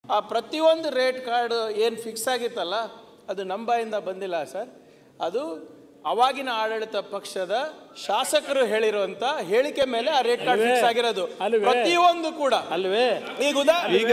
ಆ ಪ್ರತಿಯೊಂದು rate card ಏನು ಫಿಕ್ಸ್ ಆಗಿತ್ತಲ್ಲ ಅದು ನಮ್ಮ ಬಾಯಿಂದ ಬಂದಿಲ್ಲ ಸರ್ ಅದು ಅವಾಗಿನ ಆಡಳಿತ ಪಕ್ಷದ ಶಾಸಕರು ಹೇಳಿರುವಂತ ಹೇಳಿಕೆ ಮೇಲೆ ಆ ರೇಟ್ ಕಾರ್ಡ್ ಫಿಕ್ಸ್ ಆಗಿರೋದು ಅಲ್ವೇ? ಪ್ರತಿಯೊಂದು ಕೂಡ ಅಲ್ವೇ ಈಗ ಉದಾ ಈಗ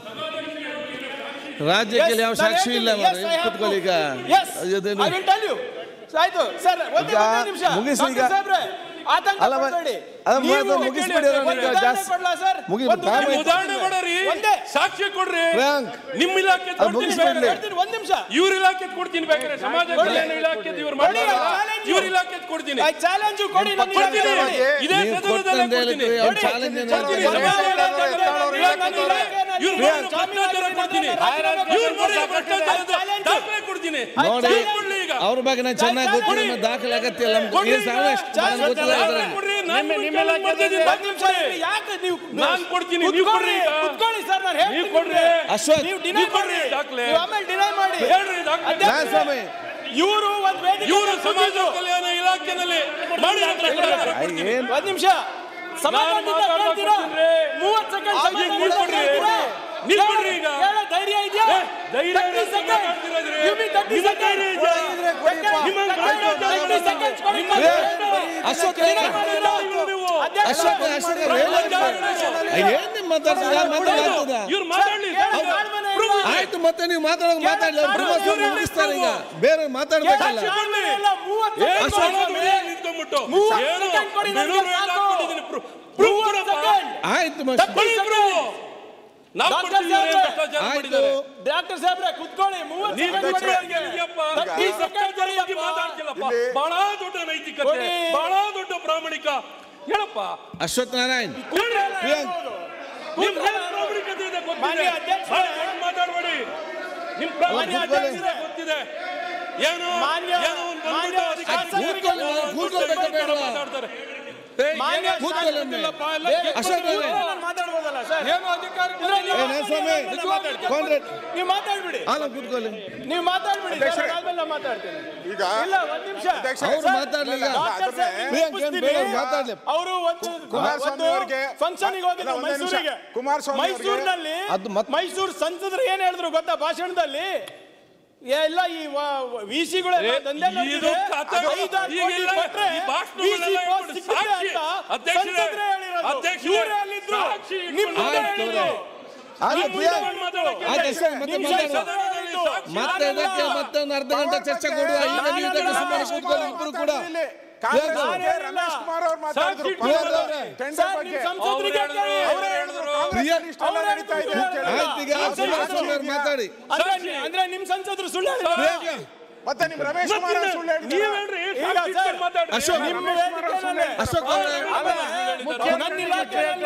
ರಾಜ್ಯಕ್ಕೆ ಯಾವ ಸಾಕ್ಷಿ ಇಲ್ಲ ಮಾರ್ರೆ. ಕೂತ್ಕೊಳ್ಳಿ ಈಗ ಅದೇನು- ಆಯ್ತು ಸರ್ ಒಂದೇ ಈಗ ಒಂದೇ ನಿಮಿಷ ಮುಗಿಸಿ ಈಗ. ಡಾಕ್ಟರ್ ಸಾಹೇಬ್ರೆ, ಆತಂಕ ಅಲ್ಲ, ಮ- ಪಡ್ಬೇಡಿ. ಅಲ್ಲ, ನೀವು ಮಾತು ಮುಗಿಸ್ಬಿಡಿ ಅದನ್ನ ಒಂದು ಈಗ ಉದಾಹರಣೆ ಜಾಸ್ತಿ- ಕೊಡ್ಲಾ ಸರ್? ಮುಗಿ- ಒಂದು time ಉದಾಹರಣೆ ಆಯ್ತು. ಉದಾಹರಣೆ ಕೊಡ್ರಿ ಒಂದೇ. ಸಾಕ್ಷ್ಯ ಕೊಡ್ರಿ ಪ್ರಿಯಾಂಕ್, ನಿಮ್ಮ ಇಲಾಖೆ ಅದು ಕೊಡ್ತೀನಿ ಮುಗಿಸ್ಬಿಡ್ಲಿ. ಬೇಕಾದ್ರೆ. ಹೇಳ್ತೀನಿ, ಒಂದ್ ನಿಮಿಷ ಇವ್ರ ಇಲಾಖೆ ಕೊಡ್ತೀನಿ ಬೇಕಾದ್ರೆ ಸಮಾಜ ಕೊಡಿ. ಕಲ್ಯಾಣ ಇಲಾಖೆ ಇವ್ರು ಕೊಡಿ, ಮಾಡಲ್ಲ challenge. ಇವ್ರ ಇಲಾಖೆ ಕೊಡ್ತೀನಿ ಚಾಲೆಂಜ್ ಕೊಡಿ ನಮ್ಮ ಕೊಡ್ತೀನಿ ಇಲಾಖೆಯಲ್ಲಿ. ಇದೇ ನೀವು ಸದನದಲ್ಲೇ ಕೊಡ್ತಂತ ಕೊಡ್ತೀನಿ ಹೇಳಿದ್ರೆ ಅವ್ರು ಕೊಡಿ. ಚಾಲೆಂಜ್ ಏನು ಕೊಡ್ತೀನಿ. ಹೇಳ್ತಾರೆ? ಸಮಾಜ ಇಲಾಖೆಯಲ್ಲಿ ನನ್ನ ಇಲಾಖೆಯಲ್ಲಿ ಇವ್ರು ಮಾಡಿರೋ ಭ್ರಷ್ಟಾಚಾರ ಕೊಡ್ತೀನಿ ಇವ್ರು ಮಾಡಿರೋ ಭ್ರಷ್ಟಾಚಾರದ ದಾಖಲೆ ಕೊಡ್ತೀನಿ ನೋಡಿ ಕೊಡ್ಲಿ ಈಗ ಅವ್ರ ಬಗ್ಗೆ ನಾನು ಚೆನ್ನಾಗಿ ಗೊತ್ತಿಲ್ಲ ನಮ್ಮ ದಾಖಲೆ ಅಗತ್ಯ ಇಲ್ಲ ನಮ್ಗೆ ಕೊಡ್ಲಿ ಈ ಸಾಲ ಈಗ. ಎಷ್ಟು ನನಗೆ ಗೊತ್ತಿಲ್ಲ ದಾಖಲೆ ಅದ್ರಲ್ಲಿ. ಕೊಡ್ರಿ, ನಾನು ನಿಮ್ಮ- ನಿಮ್ಮ ನಿಮ್ಮ ಇಲಾಖೆ ಮಾಡ್ತಿದ್ದೀನಿ. ಒಂದ್ ನಿಮಿಷ ಇರಿ, ಯಾಕೆ ನೀವು ನಾನ್ ಕೊಡ್ತೀನಿ, ನೀವು ಕುತ್ಕೊಳ್ಳಿ, ಕೊಡ್ರಿ ಈಗ. ಕುತ್ಕೊಳ್ಳಿ ಸರ್ ನಾನು ಹೇಳ್ತೀನಿ ನೀವು ಕೊಡ್ರಿ. ನಿಮ್ಗೆ. ಅಶ್ವಥ್, ನೀವು ಡಿನೈ ನೀವು ಕೊಡ್ರಿ ಮಾಡಿ ದಾಖಲೆ. ನೀವು ಆಮೇಲೆ ಡಿನೈ ಮಾಡಿ ಹೇಳ್ರಿ ದಾಖಲೆ. ನಾನ್ ಸ್ವಾಮಿ ಇವರು ಒಂದ್ ವೇದಿಕೆ ಇವರು ಸಮಾಜ ಕಲ್ಯಾಣ ಇಲಾಖೆನಲ್ಲಿ ಮಾಡಿರೋ ಭ್ರಷ್ಟಾಚಾರ ಕೊಡ್ತೀನಿ. ಏನ್ ಒಂದ್ ನಿಮಿಷ ಸಮಾಧಾನದಿಂದ ಮಾತಾಡ್ತಾ ಕೇಳ್ತೀರಾ? ಕೊಡ್ತೀನಿ. ಮೂವತ್ತು ಸೆಕೆಂಡ್ ಆಗಿ ಸಮಾಧಾನದಿಂದ ನೀವು ಕೊಡ್ರಿ. ಕೇಳ್ತೀರಾ? ನೀವು ಕೊಡ್ರಿ ಈಗ. ಕೇಳೋ ಧೈರ್ಯ ಇದೆಯಾ ಏ, ಧೈರ್ಯ 30 ಇರೋದು seconds. ಮಾತಾಡ್ತಿರೋದ್ರಿ. Give me 30 ನಿಮ್ಮ seconds. ಧೈರ್ಯ ಇದೆಯಾ? ನಿಮ್ಮ ಭ್ರಷ್ಟಾಚಾರ 30 seconds ಕೊಡಿ. ಅಶೋಕ್ ಡಿನೈ ಮಾಡಿಲ್ಲ. ನೀವು. ಅಧ್ಯಕ್ಷ, ಅಶೋಕ್ ಅಶೋಕ್ ಏನ್ ನಿಮ್ ಮಾತಾಡ್ತೀರಾ ಮಾತಾಡ್ತದ ಇವ್ರು ಮಾತಾಡ್ಲಿ ಹೇಳಿ, ತಾಳ್ಮೆನೇ ಇಲ್ಲ. ಆಯ್ತು ಮತ್ತೆ ನೀವು ಮಾತಾಡೋದು ಮಾತಾಡ್ಲಿ ಅವ್ರು ಪ್ರಮೋಷನ್ ಮುಗಿಸ್ತಾರೆ ಈಗ ಬೇರೆ ಮಾತಾಡ್ಬೇಕಲ್ಲ ಕೊಡ್ಲಿ. ಇಲ್ಲ, ಮೂವತ್ತು ಏನ್ seconds ಮಾಡೋದು ಕೊಡಿ. ಏನ್ ನಿಂತ್ಕೊಂಡ್ಬಿಟ್ಟು? ಮೂವತ್ತು ಏನು? second ಕೊಡಿ ನನಗೆ ಬೆರಳು ಸಾಕು. ಹಾಕ್ಬಿಟ್ಟಿದ್ದೀನಿ. proof- proof ಮೂವತ್ತು ಕೊಡಪ್ಪ. second. ಆಯ್ತು ಮತ್ತೆ ಕೊಡಿ proof. ನಾವು ಡಾಕ್ಟರ್ ಕೊಡ್ತೀವಿ ಇವ್ರು ಏನ್ ಸಾಹೇಬ್ರೆ. ಭ್ರಷ್ಟಾಚಾರ ಆಯ್ತು ಮಾಡಿದ್ದಾರೆ. ಡಾಕ್ಟರ್ ಸಾಹೇಬ್ರೆ ಕುತ್ಕೊಳ್ಳಿ ಮೂವತ್ತು ನೀವು second ಕೊಡಿ ಭ್ರಷ್ಟಾಚಾರ ಅವ್ರಿಗೆ. ಇದೆಯಪ್ಪ. ಥರ್ಟಿ ಈ ಸೆಕೆಂಡ್ ಭ್ರಷ್ಟಾಚಾರ ಬಗ್ಗೆ ಕೊಡಿಯಪ್ಪ. ಮಾತಾಡ್ತಿಲ್ಲಪ್ಪ. ಬಹಳ ದೊಡ್ಡ ನೈತಿಕತೆ ಕೊಡಿ. ಬಹಳ ದೊಡ್ಡ ಪ್ರಾಮಾಣಿಕ ಹೇಳಪ್ಪ ಅಶ್ವಥ್ ನಾರಾಯಣ್ ಹೇಳ್ರಿ. ಪ್ರಿಯಾಂಕ್ ನಿಮ್ ಏನ್ ಪ್ರಾಮಾಣಿಕತೆ ಇದೆ ಗೊತ್ತಿದೆ ಮಾನ್ಯ ಅಧ್ಯಕ್ಷರೇ. ಬಹಳ ದೊಡ್ಡ ಮಾತಾಡ್ಬೇಡಿ ನಿಮ್ ಪ್ರಾಮಾಣಿಕ ಮಾನ್ಯ ಅಧ್ಯಕ್ಷರೇ. ಗೊತ್ತಿದೆ ಏನು ಮಾನ್ಯ- ಏನೋ ಒಂದು ಮಾನ್ಯ ಬಂದ್ಬಿಟ್ಟು ಅದಕ್ಕೆ ಶಾಸಕರಿಗೆ ಕೂತ್ಕೊಳ್ಳಿ, ಒಂದು ಕೂತ್ಕೊಳ್ಳಿ, ಕೂತ್ಕೊಳ್ಳಿ, ಕೂತ್ಕೊಳ್ಳಿ, ಬೇಡ. ಮಾತಾಡ್ತಾರೆ ಮಾನ್ಯ ಕೂತ್ಕೊಳ್ಳಿ ಗೊತ್ತಿಲ್ಲಪ್ಪ, ಎಲ್ಲ ಬೇರೆ ಗೆದ್ದು ಅಶೋಕ್ ಬಂದಿರೋ- ಅವರೇ. ನಾನು ಮಾತಾಡ್ಬೋದಲ್ಲ ಸರ್ ಏನು ಅಧಿಕಾರ ಇದ್ರೆ ನೀವು ಏ, ನಾನ್ ಸ್ವಾಮಿ, ಆದ್ಮೇಲೆ ಮಾತಾಡ್ತೀನಿ. ಕಾಂಗ್ರೆಸ್ ನೀವು ಮಾತಾಡ್ಬಿಡಿ ಹಾಲು ಕೂತ್ಕೊಳ್ಳಿ ನೀವು ಮಾತಾಡ್ಬಿಡಿ ಸರ್, ಆದ್ಮೇಲೆ ನಾನು ಮಾತಾಡ್ತೀನಿ ಈಗ ಇಲ್ಲ ಒಂದ್ ನಿಮಿಷ ಅವ್ರು ಮಾತಾಡ್ಲಿ ಈಗ ಡಾಕ್ಟರ್ ಸಾಹೇಬ್ ಪ್ರಿಯಾಂಕ್ ಏನ್ ಬೇಡ ಅವ್ರು ಮಾತಾಡ್ಲಿ ಅವರು ಒಂದು ಕುಮಾರಸ್ವಾಮಿ ಅವ್ರಿಗೆ ಫಂಕ್ಷನ್ ಹೋಗಿದ್ರು ಅಲ್ಲ, ಒಂದೇ ನಿಮಿಷ. ಮೈಸೂರಿಗೆ ಕುಮಾರಸ್ವಾಮಿ ಅವ್ರಿಗೆ- ಮೈಸೂರಿನಲ್ಲಿ ಅದು ಮತ್- ಮೈಸೂರು ಸಂಸದರು ಏನ್ ಹೇಳಿದ್ರು ಗೊತ್ತಾ ಭಾಷಣದಲ್ಲಿ ಎಲ್ಲ ಈ ವಿಸಿಗಳೆಲ್ಲ ಏ, ದಂಧೆ ಇದು ನಡೆದಿದೆ. ಕಥೆ- ಅದು ಐದಾರು ಈಗ ಕೋಟಿ ಇಲ್ಲ, ಕೊಟ್ರೆ ಈ ಭಾಷಣಗಳೆಲ್ಲ VC ಹೇಳ್ಬಿಡು, post ಸಿಕ್ಕಿದೆ ಸಾಕ್ಷಿ. ಅಂತ ಅಧ್ಯಕ್ಷರೇ, ಸಂಸದರೇ ಹೇಳಿರೋದು. ಅಧ್ಯಕ್ಷರೇ, ಇವ್ರೇ ಅಲ್ಲಿದ್ರು. ಸಾಕ್ಷಿ ನಿಮ್ ಮುಂದೆ ಆಯ್ತು, ಹೇಳಿದ್ರು. ಆಯ್ತು ನಿಮ್ ಮುಂದೆ ಪ್ರಿಯಾಂಕ್ ಬಂದು ಮಾತಾಡಕ್ಕೆ ಆಯ್ತು ಅಶ್ವಥ್ ಮತ್ತೆ ನಿಮಿಷ ಮಾತಾಡುವ ಸದನದಲ್ಲಿ ಸಾಕ್ಷಿ ಮತ್ತೆ ಇದಕ್ಕೆ ಮತ್ತೆ ಒಂದು ಅರ್ಧ ಗಂಟೆ ಚರ್ಚೆ ಕೊಡುವ ಈಗ ನೀವು ಇದಕ್ಕೆ ಸುಮ್ಮನೆ ಕೂತ್ಕೊಳ್ಳಿ ಇಬ್ರು ಕೂಡ ಕಾಂಗ್ರೆಸ್ ಪ್ರಿಯಾಂಕ್ ಬಗ್ಗೆ ರಮೇಶ್ ಕುಮಾರ್ ಅವ್ರು ಮಾತಾಡಿದ್ರು ಸಾಕ್ಷಿ ಪ್ರಿಯಾಂಕ್ ಅವರೇ ಟೆಂಡರ್ ಸರ್, ಬಗ್ಗೆ ನಿಮ್ ಸಂಸದರಿಗೆ ಅವ್ರು ಕೇಳಿ. ಹೇಳಿದ್ರು. ಅವರೇ ಹೇಳಿದ್ರು ಪ್ರಿಯಾ- ಕಾಂಗ್ರೆಸ್ ಇಷ್ಟೆಲ್ಲ ನಡೀತಾ ಇದೆ ಅಂತ ಹೇಳಿ. ಆಯ್ತು ಈಗ ಕುಮಾರಸ್ವಾಮಿ ಅವ್ರು ಮಾತಾಡಿ ಅಂದ್ರೆ ನಿ- ಅಂದ್ರೆ ನಿಮ್ ಸಂಸದರು ಸುಳ್ಳು ಹೇಳಿದ್ರು. ಪ್ರಿಯಾಂಕ್ ಮತ್ತೆ ನಿಮ್ ರಮೇಶ್ ಕುಮಾರ್ ಅವ್ರು ಸುಳ್ಳು ಹೇಳಿದ್ರು ನೀವೇನ್ರಿ ಈಗ ಸಾಕ್ಷಿ ಸರ್, ಇಟ್ಕೊಂಡು ಮಾತಾಡ್ರಿ. ಅಶೋಕ್ ನಿಮ್ಮ ವೇದಿಕೆಯಲ್ಲಿ ಅಶೋಕ್ ಅವರೇ ಆಮೇಲೆ ನನ್ನ ಇಲಾಖೆಯಲ್ಲಿ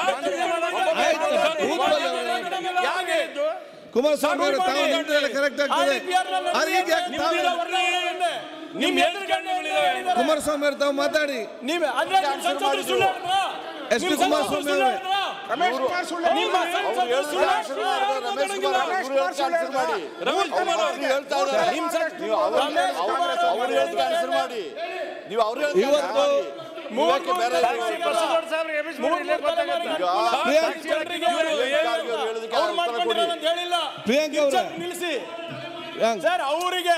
ವರ್ಗಾವಣೆ ಆಯ್ತು ಕೂತ್ಕೊಳ್ಳಿ ಅವರೇ. ಯಾಕೆ ಇದು? ಕುಮಾರಸ್ವಾಮಿ ಅವರೇ ತಾವು ನಿಂತ್ರೆ ಕರೆಕ್ಟ್ ಆಗ್ತದೆ ಆದ್ರೆ ಈಗ ಯಾಕೆ ತಾವು ನಿಮ್ಮಿಂದ ವರ್ಗಾವಣೆ. ನಿಮ್ ಎದುರುಗಡೆಯಿಂದ ಹೇಳಿದ್ದಾರೆ. ಕುಮಾರಸ್ವಾಮಿ ಅವರು ತಾವು ಮಾತಾಡಿ ನೀವೇ ಅಂದ್ರೆ ನಿಮ್ ಸಂಸದರು ಸುಳ್ಳು ಹೇಳಿದ್ರಾ? ಎಸ್ ಪಿ ನಿಮ್ ಕುಮಾರಸ್ವಾಮಿ ಸಂಸದರು ಸುಳ್ಳು ಅವರೇ. ಹೇಳಿದ್ರಾ? ರಮೇಶ್ ಕುಮಾರ್ ಸುಳ್ಳು ನಿಮ್ಮ ಹೇಳಿದ್ರು. ಸಂಸದರು ಸುಳ್ಳು ಹೇಳಿದ್ರಾ? ರಮೇಶ್ ಕುಮಾರ್ ರಮೇಶ್ ಕುಮಾರ್ ಸುಳ್ಳು ಹೇಳಿದ್ರು. ರಮೇಶ್ ಕುಮಾರ್ ಅವ್ರು ಹೇಳ್ತಾ ಇದ್ದಾರೆ. ನಿಮ್ ಸಂ- ರಮೇಶ್ ಕುಮಾರ್ ಅವರು ಹೇಳಿದ್ದಾರೆ. ಮಾಡಿ ನೀವು ಅವ್ರು ಇವತ್ತು ಮೂವತ್ತ್ ಮೂರು ತಲೆಮಾರಿಗಳ- ಮೂವತ್ತ್ ಮೂರು ತಲೆಮಾರಿಗಳ ಪ್ರಿಯಾಂಕ್ ಜನರಿಗೆ ಇವರು ಏನು- ಅವ್ರು ಮಾಡ್ಕೊಂಡಿರೋದಂತ ಹೇಳಿಲ್ಲ ಪ್ರಿಯಾಂಕ್ ಅವರೇ. ಕಿಚ್ಚಕ್ ನಿಲ್ಲಿಸಿ ಪ್ರಿಯಾಂಕ್ ಸರ್ ಅವರಿಗೆ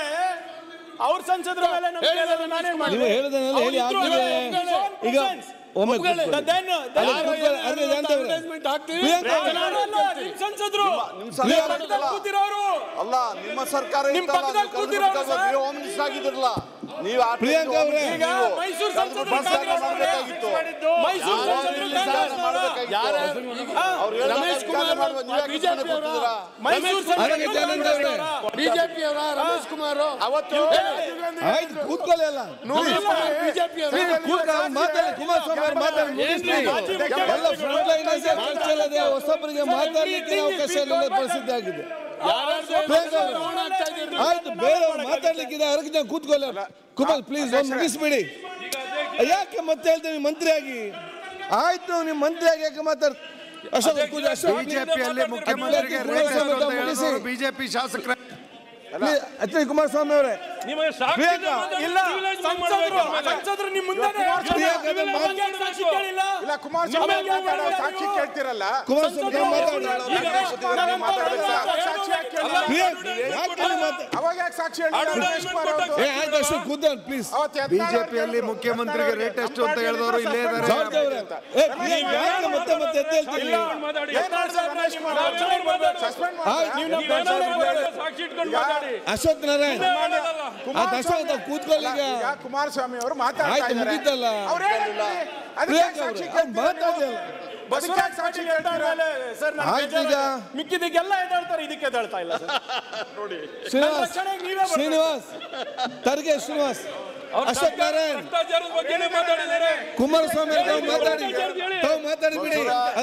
ಅವ್ರ ಸಂಸದರ ಮೇಲೆ ನಂಬಿಕೆ ಇಲ್ಲ, ಅದನ್ನ ನಾನೇನ್ ಮಾಡ್ಲಿ? ನೀವು ಹೇಳಿದನಲ್ಲ ಹೇಳಿ ಅವ್ರು ಇದ್ರು ಆದ್ಮೇಲೆ ಅಂದ್ರೆ ಒಪ್ಕೊಳ್ಳಿ. ಈಗ ಒಮ್ಮೆ ಒಪ್ಕೊಳ್ಳಿ. ಕೂತ್ಕೊಳ್ಳಿ. then- then ಅಲ್ಲ, ಕೂತ್ಕೊಳ್ಳಿ. ಅರ್ಧ ಗಂಟೆ ಅವ್ರೆ. ಪ್ರಿಯಾಂಕ್ ಅವರೇ. ನಾನಲ್ಲ, ನಿಮ್ ಸಂಸದರು ಪ್ರಿಯಾಂಕ್ ಪಕ್ಕದಲ್ಲಿ ಕೂತಿರೋರು ಅಲ್ಲ ನಿಮ್ಮ ಸರ್ಕಾರ ನಿಮ್ ಇತ್ತಲ್ಲ, ಪಕ್ಕದಲ್ಲಿ ನೀವು ಕಳೆದು ಕೂತಿರೋರು ಬಿಟ್ಟಾಗ ಸರ್. ನೀವು ಹೋಮ್ ಮಿನಿಸ್ಟರ್ ಆಗಿದ್ರಲ್ಲ ನೀವು ಆ ಪ್ರಿಯಾಂಕ್ ಟೈಮ್ಗೆ ಅವ್ರೆ. ಹೋಮ್ ಈಗ ಮಿನಿಸ್ಟರ್ ಮೈಸೂರು ಕಳೆದು ಸಂಸದರು ಬಿಟ್ಟಾಗ ಕಾಂಗ್ರೆಸ್ ಮಾಡ್ಬೇಕಾಗಿತ್ತು. ಮೈಸೂರು ಯಾರು ಸಂಸದರು ಇಲ್ಲಿ ಕಾಂಗ್ರೆಸ್ ವಿಚಾರಣೆ ಮಾಡ್ಬೇಕಾಗಿತ್ತು. ಅವ್ರು ಹೇಳಿದಾಗ ರಮೇಶ್ ಕುಮಾರ್ ವಿಚಾರಣೆ ಮಾಡುವ ನೀವು ಯಾಕೆ ಸುಮ್ಮನೆ ಕೂತಿದ್ದೀರಾ? ಮೈಸೂರು ಅದಕ್ಕೆ ಜನಾಂಗ ಅವರೇ. ಬಿಜೆಪಿ ಅವರ ರಮೇಶ್ ಕುಮಾರ್ ಅವತ್ತು ಆಯ್ತು ಕೂತ್ಕೊಳ್ಳಿ ಅಲ್ಲ ಬಿಜೆಪಿ ಕೂತ್ಕೊಳ್ಳಿ ಮಾತಾಡಿ ಕುಮಾರಸ್ವಾಮಿ ಅವರು ಮಾತಾಡಿ ಮುಗಿಸ್ಲಿ ಎಲ್ಲ ಫ್ರಂಟ್ ಲೈನ್ ಚರ್ಚೆಲ್ಲದೆ ಹೊಸಬರಿಗೆ ಮಾತಾಡ್ಲಿಕ್ಕೆ ಅವಕಾಶ ಇಲ್ಲ ಪರಿಸ್ಥಿತಿ ಆಗಿದೆ ಪ್ರಿಯಾಂಕ್ ಅವರೇ. ಆಯ್ತು ಬೇರೆಯವ್ರು ಮಾತಾಡ್ಲಿಕ್ಕಿದೆ ಅರ್ಗ ಜನ ಕೂತ್ಕೊಳ್ಳಿ ಕುಮಾರ್ ಪ್ಲೀಸ್ ಒಂದು ಮುಗಿಸ್ಬಿಡಿ ಯಾಕೆ ಮತ್ತೆ ಹೇಳ್ತೇವೆ ಮಂತ್ರಿ ಆಗಿ ಆಯ್ತು ನೀವು ಮಂತ್ರಿ ಆಗಿ ಯಾಕೆ ಮಾತಾಡ್ ಅಶೋಕ್ ಕೂತ್ಕೊಳ್ಳಿ, ಅಶೋಕ್ ಬಿಜೆಪಿಯಲ್ಲಿ ಮುಖ್ಯಮಂತ್ರಿಗೆ ಕುಮಾರಸ್ವಾಮಿ ತಾವು ಮುಗಿಸಿ ಬಿಜೆಪಿ ಶಾಸಕರ ಎಚ್ ಡಿ ಕುಮಾರಸ್ವಾಮಿ ಅವರೇ ನಿಮಗೆ ಸಾಕ್ಷಿ ಪ್ರಿಯಾಂಕಾ, ಇಲ್ಲ ಸಂಸದರು ಸಂಸದರು ನಿಮ್ಮ ಮುಂದೆನೇ ಹೇಳ್ತಾರೆ. ಪ್ರಿಯಾಂಕಾ, ಅದನ್ನ ನಿಮಗೆ ಮಾತು- ಯಾಕೆ ಸಾಕ್ಷಿ ಕೇಳಿಲ್ಲ ಇಲ್ಲ ಕುಮಾರಸ್ವಾಮಿ ನಿಮಗೆ ಅವ್ರು ಮಾತಾಡೋ ಯಾಕೆ ಸಾಕ್ಷಿ ಕೇಳ್ತಿರಲ್ಲ ಕುಮಾರಸ್ವಾಮಿ ಅವ್ರು ಮಾತಾಡಿ ಈಗ ನೀವು ಮಾತಾಡೋದು ಸಾಕ್ಷಿ ಯಾಕೆ ಕೇಳಿಲ್ಲ? ಪ್ರಿಯಾಂಕಾ, ಯಾಕೆ ಅಲ್ಲಿ ಮಾತಾ- ಅವಾಗ ಯಾಕೆ ಸಾಕ್ಷಿ ಹೇಳಿಲ್ಲ ರಮೇಶ್ ಕುಮಾರ್ ಅವ್ರದ್ದು? ಏ ಆಯ್ತು ಅಷ್ಟು ಕೂತ್ಕೊಳ್ಳಿ ಪ್ಲೀಸ್ ಅವತ್ತು ಯತ್ನಾಳ್ ಅವ್ರು ಬಿಜೆಪಿಯಲ್ಲಿ ಹೇಳಿದ್ರು. ಮುಖ್ಯಮಂತ್ರಿಗೆ ರೇಟ್ ಎಷ್ಟು ಅಂತ ಹೇಳಿದವರು ಇಲ್ಲೇ ಇದ್ದಾರೆ ಜಾರ್ಜ್ ಅವರೇ ಏ ಪ್ರಿಯಾಂಕಾ, ಯಾಕೆ ಮತ್ತೆ ಮತ್ತೆ ಎದ್ದು ಹೇಳ್ತೀರಿ ಮಾತಾಡಿ ಏನ್ ಮಾಡಿದ್ರು ರಮೇಶ್ ಕುಮಾರ್ ಅವ್ರು? ರಚನೆಗೆ ಬರ್ಬೇಕು. ಸಸ್ಪೆಂಡ್ ಆಯ್ತು, ಮಾಡ್ತಾರೆ. ನೀವು ನಮ್ಮ ಸಾಕ್ಷಿ ಇಟ್ಕೊಂಡು ಮಾತಾಡಿ ಅಶೋಕ್ ನಾರಾಯಣ್ ಅದು ಅಶೋಕ್ ಕೂತ್ಕೊಳ್ಳಿ ಈಗ ಈಗ ಕುಮಾರಸ್ವಾಮಿ ಅವರು ಮಾತಾಡ್ತಾ ಆಯ್ತು, ಇದ್ದಾರೆ ಮುಗೀತಲ್ಲ. ಅವ್ರು ಹೇಳಿದ್ರು, ಅದಕ್ಕೆ ಪ್ರಿಯಾಂಕಾ ಸಾಕ್ಷಿ ಅವ್ರು ಅವ್ರು ಮಾತಾಡಿಯಲ್ಲ ಬಸವರಾಜ್ ಸಾಕ್ಷಿ ಕೇಳ್ತಾರೆ ಸರ್ ನಾನು ಆಯ್ತು ಈಗ. ಬೇಜಾರಾಗಿದೆ. ಮಿಕ್ಕಿದ್ದಕ್ಕೆಲ್ಲ ಎದ್ದೇಳ್ತಾರೆ ಇದಕ್ಕೆ ಎದ್ದೇಳ್ತಾ ಇಲ್ಲ ಸರ್ ಶ್ರೀನಿವಾಸ್ ರಕ್ಷಣೆಗೆ ನೀವೇ ಬರ್ಬೇಕು. ಶ್ರೀನಿವಾಸ್ ತರ್ಗೆ ಶ್ರೀನಿವಾಸ್ ಅಶೋಕ್ ನಾರಾಯಣ್ ಭ್ರಷ್ಟಾಚಾರದ ಬಗ್ಗೆನೇ ಮಾತಾಡಿದ್ದಾರೆ ಕುಮಾರಸ್ವಾಮಿ ಅವ್ರು ತಾವು ಮಾತಾಡಿ ತಾವು ಮಾತಾಡಿ ಬಿಡಿ